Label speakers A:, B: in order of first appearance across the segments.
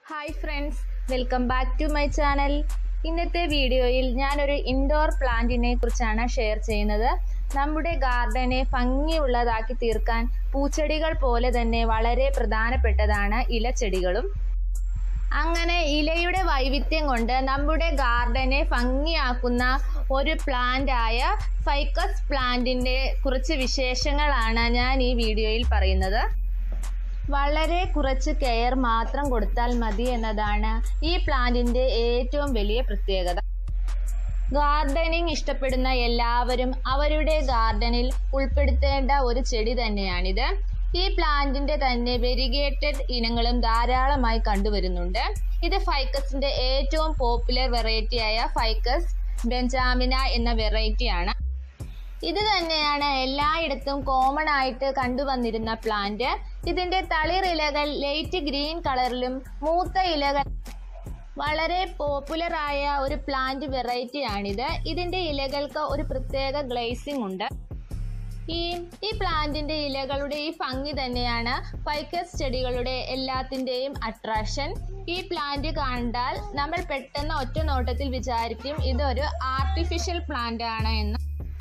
A: hi friends welcome back to my channel ഇന്നത്തെ വീഡിയോയിൽ ഞാനൊരു ഇൻഡോർ പ്ലാന്റിനെ കുറിച്ചാണ് ഷെയർ ചെയ്യുന്നത് നമ്മുടെ ഗാർഡനെ ഭംഗിയുള്ളതാക്കി തീർക്കാൻ പൂച്ചെടികൾ പോലെ തന്നെ വളരെ പ്രധാനപ്പെട്ടതാണ് ഇലച്ചെടികളും അങ്ങനെ ഇലയുടെ വൈവിധ്യം കൊണ്ട് നമ്മുടെ ഗാർഡനെ ഭംഗിയാക്കുന്ന ഒരു പ്ലാന്റ് ആയ ഫൈക്കസ് പ്ലാന്റിൻ്റെ കുറച്ച് വിശേഷങ്ങളാണ് ഞാൻ ഈ വീഡിയോയിൽ പറയുന്നത് വളരെ കുറച്ച് കെയർ മാത്രം കൊടുത്താൽ മതി എന്നതാണ് ഈ പ്ലാന്റിന്റെ ഏറ്റവും വലിയ പ്രത്യേകത ഗാർഡനിങ് ഇഷ്ടപ്പെടുന്ന എല്ലാവരും അവരുടെ ഗാർഡനിൽ ഉൾപ്പെടുത്തേണ്ട ഒരു ചെടി തന്നെയാണിത് ഈ പ്ലാന്റിന്റെ തന്നെ വെരിഗേറ്റഡ് ഇനങ്ങളും ധാരാളമായി കണ്ടുവരുന്നുണ്ട് ഇത് ഫൈക്കസിന്റെ ഏറ്റവും പോപ്പുലർ വെറൈറ്റിയായ ഫൈക്കസ് ബെഞ്ചാമിന എന്ന വെറൈറ്റിയാണ് ഇത് തന്നെയാണ് എല്ലായിടത്തും കോമൺ ആയിട്ട് കണ്ടുവന്നിരുന്ന പ്ലാന്റ് ഇതിന്റെ തളിരിലകൾ ലൈറ്റ് ഗ്രീൻ കളറിലും മൂത്ത ഇലകൾ വളരെ പോപ്പുലർ ആയ ഒരു പ്ലാന്റ് വെറൈറ്റിയാണിത് ഇതിന്റെ ഇലകൾക്ക് ഒരു പ്രത്യേക ഗ്ലേസിംഗ് ഉണ്ട് ഈ ഈ പ്ലാന്റിന്റെ ഇലകളുടെ ഈ ഭംഗി തന്നെയാണ് ഫൈക്കസ് ചെടികളുടെ എല്ലാത്തിൻ്റെയും അട്രാക്ഷൻ ഈ പ്ലാന്റ് കണ്ടാൽ നമ്മൾ പെട്ടെന്ന് ഒറ്റ നോട്ടത്തിൽ വിചാരിക്കും ഇതൊരു ആർട്ടിഫിഷ്യൽ പ്ലാന്റ് ആണ് എന്ന്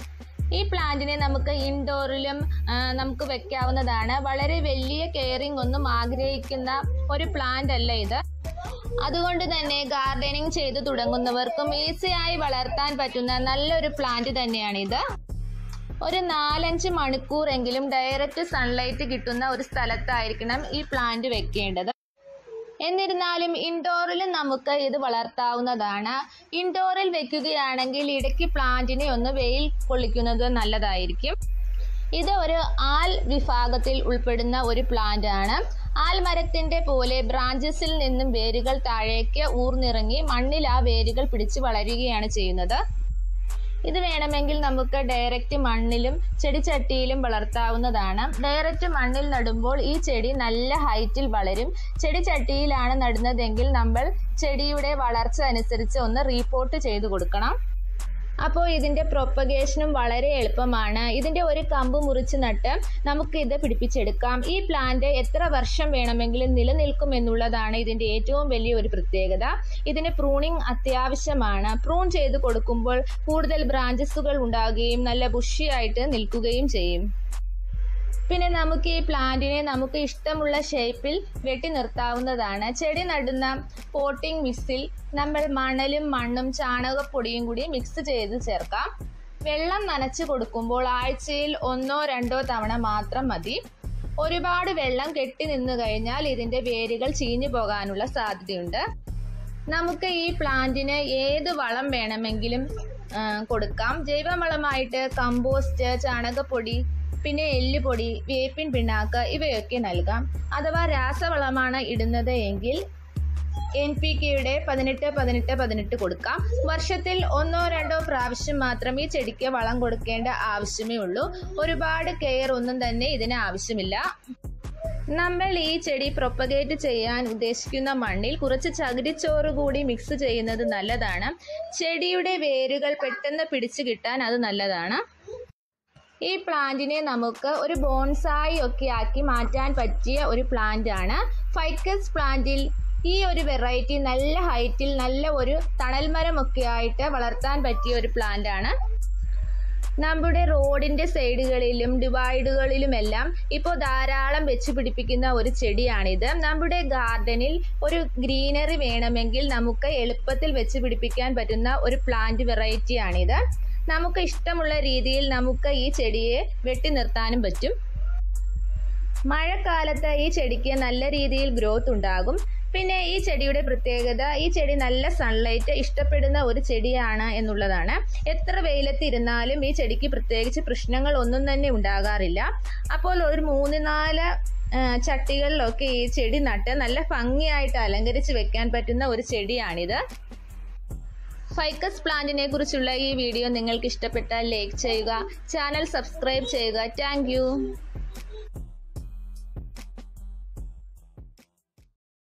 A: ഈ പ്ലാന്റിനെ നമുക്ക് ഇൻഡോറിലും നമുക്ക് വെക്കാവുന്നതാണ് വളരെ വലിയ കെയറിംഗ് ഒന്നും ആഗ്രഹിക്കുന്ന ഒരു പ്ലാന്റ് അല്ല ഇത് അതുകൊണ്ട് തന്നെ ഗാർഡനിങ് ചെയ്തു തുടങ്ങുന്നവർക്കും ഈസിയായി വളർത്താൻ പറ്റുന്ന നല്ലൊരു പ്ലാന്റ് തന്നെയാണിത് ഒരു നാലഞ്ച് മണിക്കൂറെങ്കിലും ഡയറക്റ്റ് സൺലൈറ്റ് കിട്ടുന്ന ഒരു സ്ഥലത്തായിരിക്കണം ഈ പ്ലാന്റ് വെക്കേണ്ടത് എന്നിരുന്നാലും ഇൻഡോറിലും നമുക്ക് ഇത് വളർത്താവുന്നതാണ് ഇൻഡോറിൽ വെക്കുകയാണെങ്കിൽ ഇടയ്ക്ക് പ്ലാന്റിനെ ഒന്ന് വെയിൽ കൊള്ളിക്കുന്നത് നല്ലതായിരിക്കും ഇത് ഒരു ആൽ വിഭാഗത്തിൽ ഉൾപ്പെടുന്ന ഒരു പ്ലാന്റ് ആണ് ആൽമരത്തിന്റെ പോലെ ബ്രാഞ്ചസിൽ നിന്നും വേരുകൾ താഴേക്ക് ഊർന്നിറങ്ങി മണ്ണിൽ ആ വേരുകൾ പിടിച്ച് വളരുകയാണ് ചെയ്യുന്നത് ഇത് വേണമെങ്കിൽ നമുക്ക് ഡയറക്റ്റ് മണ്ണിലും ചെടിച്ചട്ടിയിലും വളർത്താവുന്നതാണ് ഡയറക്റ്റ് മണ്ണിൽ നടുമ്പോൾ ഈ ചെടി നല്ല ഹൈറ്റിൽ വളരും ചെടിച്ചട്ടിയിലാണ് നടുന്നതെങ്കിൽ നമ്മൾ ചെടിയുടെ വളർച്ച അനുസരിച്ച് ഒന്ന് റീപോർട്ട് ചെയ്തു കൊടുക്കണം അപ്പോൾ ഇതിൻ്റെ പ്രൊപ്പഗേഷനും വളരെ എളുപ്പമാണ് ഇതിൻ്റെ ഒരു കമ്പ് മുറിച്ച് നട്ട് നമുക്ക് ഇത് പിടിപ്പിച്ചെടുക്കാം ഈ പ്ലാന്റ് എത്ര വർഷം വേണമെങ്കിലും നിലനിൽക്കും എന്നുള്ളതാണ് ഇതിൻ്റെ ഏറ്റവും വലിയ ഒരു പ്രത്യേകത ഇതിന് പ്രൂണിങ് അത്യാവശ്യമാണ് പ്രൂൺ ചെയ്ത് കൊടുക്കുമ്പോൾ കൂടുതൽ ബ്രാഞ്ചസുകൾ ഉണ്ടാകുകയും നല്ല ബുഷിയായിട്ട് നിൽക്കുകയും ചെയ്യും പിന്നെ നമുക്ക് ഈ പ്ലാന്റിനെ നമുക്ക് ഇഷ്ടമുള്ള ഷേപ്പിൽ വെട്ടി നിർത്താവുന്നതാണ് ചെടി നടുന്ന പോട്ടിംഗ് മിക്സിൽ നമ്മൾ മണലും മണ്ണും ചാണകപ്പൊടിയും കൂടി മിക്സ് ചെയ്ത് ചേർക്കാം വെള്ളം നനച്ചു കൊടുക്കുമ്പോൾ ആഴ്ചയിൽ ഒന്നോ രണ്ടോ തവണ മാത്രം മതി ഒരുപാട് വെള്ളം കെട്ടി നിന്നു കഴിഞ്ഞാൽ ഇതിൻ്റെ വേരുകൾ ചീഞ്ഞു പോകാനുള്ള സാധ്യതയുണ്ട് നമുക്ക് ഈ പ്ലാന്റിന് ഏത് വളം വേണമെങ്കിലും കൊടുക്കാം ജൈവവളമായിട്ട് കമ്പോസ്റ്റ് ചാണകപ്പൊടി പിന്നെ എല്ലുപൊടി വേപ്പിൻ പിണ്ണാക്ക് ഇവയൊക്കെ നൽകാം അഥവാ രാസവളമാണ് ഇടുന്നത് എങ്കിൽ എൻ പി കെയുടെ പതിനെട്ട് പതിനെട്ട് പതിനെട്ട് കൊടുക്കാം വർഷത്തിൽ ഒന്നോ രണ്ടോ പ്രാവശ്യം മാത്രം ഈ ചെടിക്ക് വളം കൊടുക്കേണ്ട ആവശ്യമേ ഉള്ളൂ ഒരുപാട് കെയർ ഒന്നും തന്നെ ഇതിന് ആവശ്യമില്ല നമ്മൾ ഈ ചെടി പ്രൊപ്പഗേറ്റ് ചെയ്യാൻ ഉദ്ദേശിക്കുന്ന മണ്ണിൽ കുറച്ച് ചകിരിച്ചോറ് കൂടി മിക്സ് ചെയ്യുന്നത് നല്ലതാണ് ചെടിയുടെ വേരുകൾ പെട്ടെന്ന് പിടിച്ചു കിട്ടാൻ അത് നല്ലതാണ് ഈ പ്ലാന്റിനെ നമുക്ക് ഒരു ബോൺസായി ഒക്കെ ആക്കി മാറ്റാൻ പറ്റിയ ഒരു പ്ലാന്റ് ആണ് ഫൈക്കസ് പ്ലാന്റിൽ ഈ ഒരു വെറൈറ്റി നല്ല ഹൈറ്റിൽ നല്ല ഒരു തണൽമരമൊക്കെ ആയിട്ട് വളർത്താൻ പറ്റിയ ഒരു പ്ലാന്റ് ആണ് നമ്മുടെ റോഡിന്റെ സൈഡുകളിലും ഡിവൈഡുകളിലുമെല്ലാം ഇപ്പോൾ ധാരാളം വെച്ച് പിടിപ്പിക്കുന്ന ഒരു ചെടിയാണിത് നമ്മുടെ ഗാർഡനിൽ ഒരു ഗ്രീനറി വേണമെങ്കിൽ നമുക്ക് എളുപ്പത്തിൽ വെച്ച് പിടിപ്പിക്കാൻ പറ്റുന്ന ഒരു പ്ലാന്റ് വെറൈറ്റിയാണിത് നമുക്ക് ഇഷ്ടമുള്ള രീതിയിൽ നമുക്ക് ഈ ചെടിയെ വെട്ടി നിർത്താനും പറ്റും മഴക്കാലത്ത് ഈ ചെടിക്ക് നല്ല രീതിയിൽ ഗ്രോത്ത് ഉണ്ടാകും പിന്നെ ഈ ചെടിയുടെ പ്രത്യേകത ഈ ചെടി നല്ല സൺലൈറ്റ് ഇഷ്ടപ്പെടുന്ന ഒരു ചെടിയാണ് എന്നുള്ളതാണ് എത്ര വെയിലത്ത് ഇരുന്നാലും ഈ ചെടിക്ക് പ്രത്യേകിച്ച് പ്രശ്നങ്ങൾ ഒന്നും തന്നെ ഉണ്ടാകാറില്ല അപ്പോൾ ഒരു മൂന്ന് നാല് ചട്ടികളിലൊക്കെ ഈ ചെടി നട്ട് നല്ല ഭംഗിയായിട്ട് അലങ്കരിച്ച് വെക്കാൻ പറ്റുന്ന ഒരു ചെടിയാണിത് ഫൈക്കസ് പ്ലാന്റിനെ കുറിച്ചുള്ള ഈ വീഡിയോ നിങ്ങൾക്ക് ഇഷ്ടപ്പെട്ടാൽ ലൈക്ക് ചെയ്യുക ചാനൽ സബ്സ്ക്രൈബ് ചെയ്യുക താങ്ക്